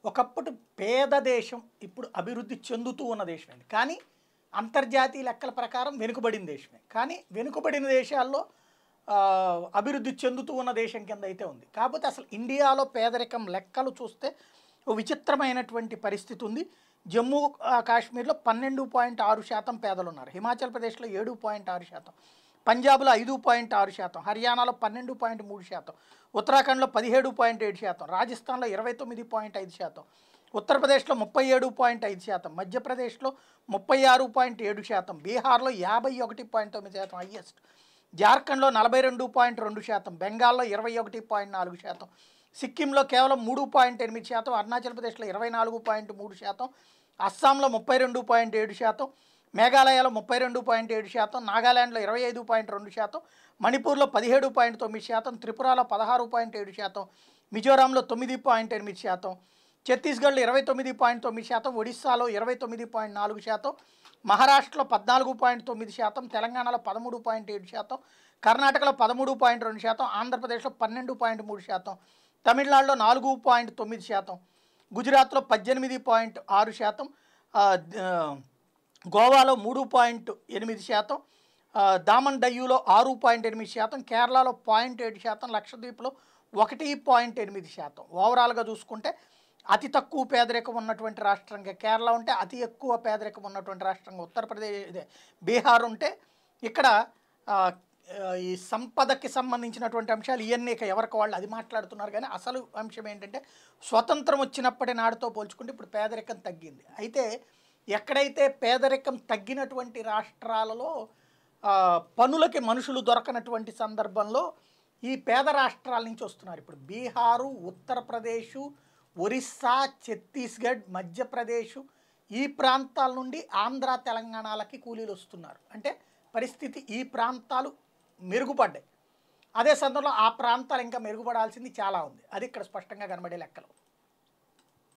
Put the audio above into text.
ఒకప్పుడు పేద దేశం ఇప్పుడు అభివృద్ధి చెందుతూ ఉన్న దేశమైంది కానీ అంతర్జాతీయ లెక్కల ప్రకారం వెనుకబడిన దేశమే కానీ వెనుకబడిన దేశాల్లో ఆ, అభివృద్ధి చెందుతూ ఉన్న దేశం కింద అయితే ఉంది కాకపోతే అసలు ఇండియాలో పేదరికం లెక్కలు చూస్తే ఓ విచిత్రమైనటువంటి పరిస్థితి ఉంది జమ్మూ ఆ, కాశ్మీర్లో పన్నెండు పాయింట్ ఆరు శాతం పేదలు ఉన్నారు హిమాచల్ ప్రదేశ్లో ఏడు పాయింట్ ఆరు శాతం పంజాబ్లో ఐదు పాయింట్ ఆరు శాతం హర్యానాలో పన్నెండు పాయింట్ మూడు శాతం ఉత్తరాఖండ్లో పదిహేడు పాయింట్ ఏడు శాతం రాజస్థాన్లో ఇరవై తొమ్మిది పాయింట్ ఐదు శాతం ఉత్తరప్రదేశ్లో ముప్పై ఏడు పాయింట్ ఐదు శాతం మధ్యప్రదేశ్లో ముప్పై ఆరు పాయింట్ ఏడు శాతం బీహార్లో యాభై ఒకటి పాయింట్ తొమ్మిది శాతం హయ్యెస్ట్ జార్ఖండ్లో నలభై రెండు పాయింట్ రెండు శాతం బెంగాల్లో ఇరవై ఒకటి పాయింట్ నాలుగు శాతం సిక్కింలో కేవలం మూడు పాయింట్ ఎనిమిది శాతం అరుణాచల్ ప్రదేశ్లో ఇరవై నాలుగు పాయింట్ మూడు శాతం అస్సాంలో ముప్పై రెండు పాయింట్ ఏడు శాతం మేఘాలయలో ముప్పై రెండు పాయింట్ ఏడు శాతం నాగాలాండ్లో ఇరవై ఐదు పాయింట్ రెండు శాతం మణిపూర్లో పదిహేడు పాయింట్ తొమ్మిది శాతం త్రిపురలో పదహారు పాయింట్ ఏడు శాతం మిజోరాంలో తొమ్మిది పాయింట్ ఎనిమిది శాతం ఛత్తీస్గఢ్లో ఇరవై తొమ్మిది పాయింట్ తొమ్మిది శాతం ఒడిస్సాలో ఇరవై తొమ్మిది పాయింట్ నాలుగు శాతం మహారాష్ట్రలో పద్నాలుగు పాయింట్ తొమ్మిది శాతం తెలంగాణలో పదమూడు పాయింట్ ఏడు శాతం కర్ణాటకలో పదమూడు పాయింట్ రెండు శాతం ఆంధ్రప్రదేశ్లో పన్నెండు పాయింట్ మూడు శాతం తమిళనాడులో నాలుగు పాయింట్ తొమ్మిది శాతం గుజరాత్లో పద్దెనిమిది పాయింట్ ఆరు శాతం ఆ, ద- గోవాలో మూడు పాయింట్ ఎనిమిది శాతం ఆ, దామన్ డయ్యూలో ఆరు పాయింట్ ఎనిమిది శాతం కేరళలో పాయింట్ ఏడు శాతం లక్షద్వీప్లో ఒకటి పాయింట్ ఎనిమిది శాతం ఓవరాల్గా చూసుకుంటే అతి తక్కువ పేదరికం ఉన్నటువంటి రాష్ట్రంగా కేరళ ఉంటే అతి ఎక్కువ పేదరికం ఉన్నటువంటి రాష్ట్రంగా ఉత్తరప్రదేశ్ ఇదే బీహార్ ఉంటే ఇక్కడ ఆ, ఆ, ఈ సంపదకి సంబంధించినటువంటి అంశాలు ఇవన్నీ ఇక ఎవరికి వాళ్ళు అది మాట్లాడుతున్నారు కానీ అసలు అంశం ఏంటంటే స్వతంత్రం వచ్చినప్పటి నాడుతో పోల్చుకుంటే ఇప్పుడు పేదరికం తగ్గింది అయితే ఎక్కడైతే పేదరికం తగ్గినటువంటి రాష్ట్రాలలో ఆ, పనులకి మనుషులు దొరకనటువంటి సందర్భంలో ఈ పేద రాష్ట్రాల నుంచి వస్తున్నారు ఇప్పుడు బీహారు ఉత్తరప్రదేశ్ ఒరిస్సా ఛత్తీస్గఢ్ మధ్యప్రదేశ్ ఈ ప్రాంతాల నుండి ఆంధ్ర తెలంగాణలకి కూలీలు వస్తున్నారు అంటే పరిస్థితి ఈ ప్రాంతాలు మెరుగుపడ్డాయి అదే సందర్భంలో ఆ ప్రాంతాలు ఇంకా మెరుగుపడాల్సింది చాలా ఉంది అది ఇక్కడ స్పష్టంగా కనబడే లెక్కలు